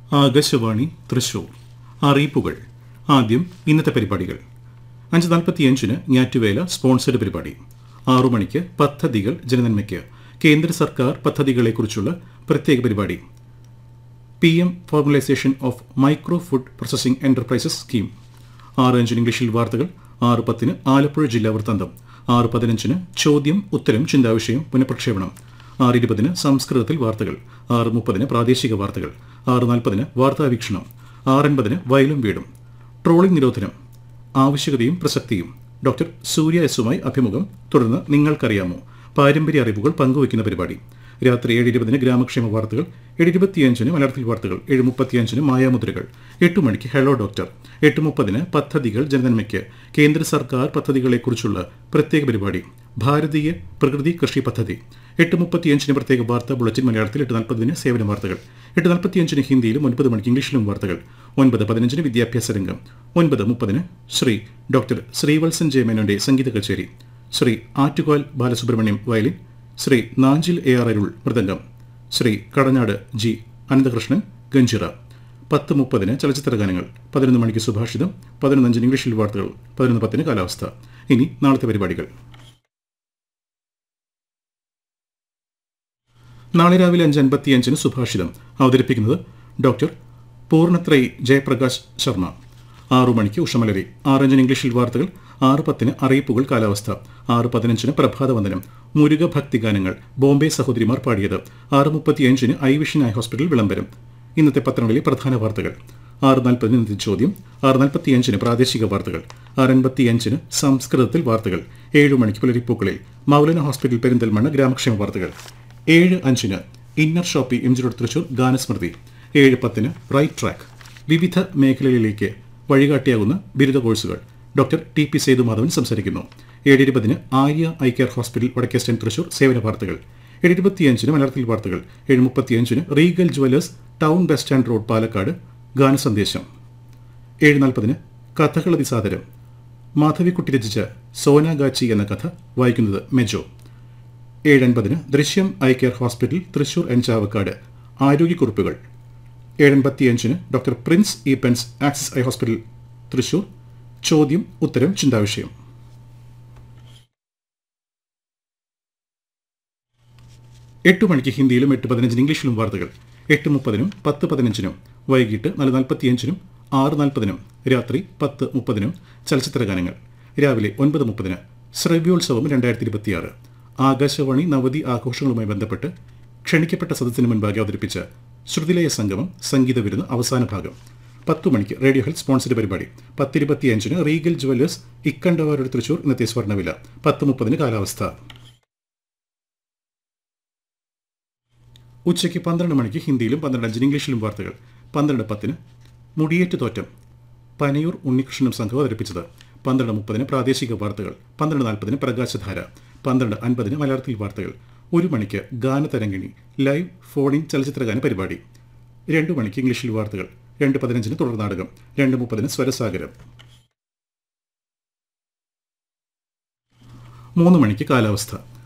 ആകാശവാണി തൃശൂർ അറിയിപ്പുകൾ ആദ്യം ഇന്നത്തെ പരിപാടികൾ അഞ്ച് നാൽപ്പത്തിയഞ്ചിന് ഞാറ്റുവേല സ്പോൺസർഡ് പരിപാടി ആറു മണിക്ക് പദ്ധതികൾ ജനനന്മയ്ക്ക് കേന്ദ്ര സർക്കാർ പദ്ധതികളെക്കുറിച്ചുള്ള പ്രത്യേക പരിപാടി P M formalisation of micro food processing enterprises scheme ആറ് അഞ്ചിന് ഇംഗ്ലീഷിൽ വാർത്തകൾ ആറ് പത്തിന് ആലപ്പുഴ ജില്ലാ വൃത്താന്തം ആറ് പതിനഞ്ചിന് ചോദ്യം ഉത്തരം ചിന്താവിഷയം പുനഃപ്രക്ഷേപണം ആറ് ഇരുപതിന് സംസ്കൃതത്തിൽ വാർത്തകൾ ആറ് മുപ്പതിന് പ്രാദേശിക വാർത്തകൾ ആറ് നാൽപ്പതിന് വാർത്താവീക്ഷണം ആറ് എൺപതിന് വയലും വീടും ട്രോളിംഗ് നിരോധനം ആവശ്യകതയും പ്രസക്തിയും ഡോക്ടർ സൂര്യ എസുമായി അഭിമുഖം തുടർന്ന് നിങ്ങൾക്കറിയാമോ പാരമ്പര്യ അറിവുകൾ പങ്കുവയ്ക്കുന്ന പരിപാടി രാത്രി ഏഴ് ഇരുപതിന് ഗ്രാമക്ഷേമ വാർത്തകൾ ഏഴ് ഇരുപത്തിയഞ്ചിന് മലയാളത്തിൽ വാർത്തകൾ ഏഴ് മുപ്പത്തിയഞ്ചിന് മായാമുദ്രകൾ എട്ട് മണിക്ക് ഹലോ ഡോക്ടർ എട്ട് മുപ്പതിന് പദ്ധതികൾ ജനനന്മയ്ക്ക് കേന്ദ്ര സർക്കാർ പദ്ധതികളെക്കുറിച്ചുള്ള പ്രത്യേക പരിപാടി ഭാരതീയ പ്രകൃതി കൃഷി പദ്ധതി എട്ട് മുപ്പത്തിയഞ്ചിന് പ്രത്യേക വാർത്താ ബുള്ളറ്റിൻ മലയാളത്തിൽ എട്ട് നാൽപ്പതിന് സേവന വാർത്തകൾ എട്ട് നാൽപ്പത്തിയഞ്ചിന് ഹിന്ദിയിലും ഒൻപത് മണിക്ക് ഇംഗ്ലീഷിലും വാർത്തകൾ ഒൻപത് പതിനഞ്ചിന് വിദ്യാഭ്യാസ രംഗം ഒൻപത് മുപ്പതിന് ശ്രീ ഡോക്ടർ ശ്രീവത്സൻ ജയമേനോന്റെ സംഗീത കച്ചേരി Shri Attukal Balasubramaniam violin Shri Nanjil A R Arul mridangam Shri Kadanad G Ananthakrishnan ganjira പത്ത് മുപ്പതിന് ചലച്ചിത്ര ഗാനങ്ങൾ പതിനൊന്ന് മണിക്ക് സുഭാഷിതം പതിനൊന്നഞ്ചിന് ഇംഗ്ലീഷിൽ വാർത്തകൾ പതിനൊന്ന് പത്തിന് കാലാവസ്ഥ ഇനി നാളത്തെ പരിപാടികൾ നാളെ രാവിലെ അഞ്ച് അൻപത്തിയഞ്ചിന് സുഭാഷിതം അവതരിപ്പിക്കുന്നത് ഡോക്ടർ പൂർണ്ണത്രൈ ജയപ്രകാശ് ശർമ്മ ആറു മണിക്ക് ഉഷമലരി ആറഞ്ചിന് ഇംഗ്ലീഷിൽ വാർത്തകൾ ആറ് പത്തിന് അറിയിപ്പുകൾ കാലാവസ്ഥ ആറ് പതിനഞ്ചിന് പ്രഭാതവന്ദനം മുരുക ഭക്തിഗാനങ്ങൾ ബോംബെ സഹോദരിമാർ പാടിയത് ആറ് മുപ്പത്തിയഞ്ചിന് ഐ വിഷൻ ഐ ഹോസ്പിറ്റൽ വിളംബരം ഇന്നത്തെ പത്രങ്ങളിലെ പ്രധാന വാർത്തകൾ ആറ് നാൽപ്പതിന് ഇന്നത്തെ ചോദ്യം ആറ് നാൽപ്പത്തിയഞ്ചിന് പ്രാദേശിക വാർത്തകൾ ആറ് അൻപത്തിയഞ്ചിന് സംസ്കൃതത്തിൽ വാർത്തകൾ ഏഴ് മണിക്ക് പുലരിപ്പൂക്കളിൽ മൗലന ഹോസ്പിറ്റൽ പെരിന്തൽമണ്ണ ഗ്രാമക്ഷേമ വാർത്തകൾ ഏഴ് അഞ്ചിന് inner shoppe M G road Thrissur ഗാനസ്മൃതി ഏഴ് പത്തിന് റൈറ്റ് ട്രാക്ക് വിവിധ മേഖലകളിലേക്ക് വഴികാട്ടിയാകുന്ന ബിരുദ കോഴ്സുകൾ ഡോക്ടർ ടി പി സേതുമാധവൻ സംസാരിക്കുന്നു ഏഴ് ഇരുപതിന് ആര്യ ഐ കെയർ ഹോസ്പിറ്റൽ വടക്കേ സ്റ്റാൻഡ് തൃശൂർ സേവന വാർത്തകൾ ഏഴ് ഇരുപത്തിയഞ്ചിന് മലയാളത്തിൽ വാർത്തകൾ ഏഴ് മുപ്പത്തിയഞ്ചിന് Regal jewellers town bus stand road Palakkad ഗാനസന്ദേശം ഏഴ് നാൽപ്പതിന് കഥകളതി സാദരം മാധവിക്കുട്ടി രചിച്ച സോനാഗാച്ചി എന്ന കഥ വായിക്കുന്നത് മെജോ ഏഴ് അൻപതിന് Drishyam eye care hospital Thrissur എൻ ചാവക്കാട് ആരോഗ്യക്കുറിപ്പുകൾ ഏഴൻപത്തിയഞ്ചിന് ഡോക്ടർ പ്രിൻസ് ഇ പെൻസ് ആക്സിസ് ഐ ഹോസ്പിറ്റൽ തൃശൂർ ചോദ്യം ഉത്തരം ചിന്താവിഷയം എട്ട് മണിക്ക് ഹിന്ദിയിലും എട്ട് പതിനഞ്ചിന് ഇംഗ്ലീഷിലും വാർത്തകൾ എട്ട് മുപ്പതിനും പത്ത് പതിനഞ്ചിനും വൈകിട്ട് നാല് നാൽപ്പത്തിയഞ്ചിനും ആറ് നാൽപ്പതിനും രാത്രി പത്ത് മുപ്പതിനും ചലച്ചിത്ര ഗാനങ്ങൾ രാവിലെ ഒൻപത് മുപ്പതിന് ശ്രവ്യോത്സവം രണ്ടായിരത്തി ഇരുപത്തിയാറ് ആകാശവാണി നവതി ആഘോഷങ്ങളുമായി ബന്ധപ്പെട്ട് ക്ഷണിക്കപ്പെട്ട സദസ്സിന് മുൻപാകെ അവതരിപ്പിച്ച ശ്രുതിലയ സംഗമം സംഗീത വിരുന്ന് അവസാന ഭാഗം പത്തു മണിക്ക് റേഡിയോ ഹെൽത്ത് സ്പോൺസർഡ് പരിപാടി പത്തിരുപത്തിയഞ്ചിന് റീഗൽ ജുവല്ലേഴ്സ് ഇക്കണ്ടവാരുടെ തൃശൂർ ഇന്നത്തെ സ്വർണ്ണവില പത്ത് മുപ്പതിന് കാലാവസ്ഥ ഉച്ചയ്ക്ക് പന്ത്രണ്ട് മണിക്ക് ഹിന്ദിയിലും പന്ത്രണ്ട് അഞ്ചിന് ഇംഗ്ലീഷിലും വാർത്തകൾ പന്ത്രണ്ട് പത്തിന് മുടിയേറ്റ് തോറ്റം പനയൂർ ഉണ്ണികൃഷ്ണനും സംഘം അവതരിപ്പിച്ചത് പന്ത്രണ്ട് മുപ്പതിന് പ്രാദേശിക വാർത്തകൾ പന്ത്രണ്ട് നാൽപ്പതിന് പ്രകാശധാര പന്ത്രണ്ട് അൻപതിന് മലയാളത്തിൽ വാർത്തകൾ ഒരു മണിക്ക് ഗാനതരംഗിണി ലൈവ് ഫോണിൻ ചലച്ചിത്രഗാന പരിപാടി രണ്ടു മണിക്ക് ഇംഗ്ലീഷിൽ വാർത്തകൾ രണ്ട് പതിനഞ്ചിന് തുടർ നാടകം രണ്ട് മുപ്പതിന് സ്വരസാഗരം മൂന്ന് മണിക്ക് കാലാവസ്ഥ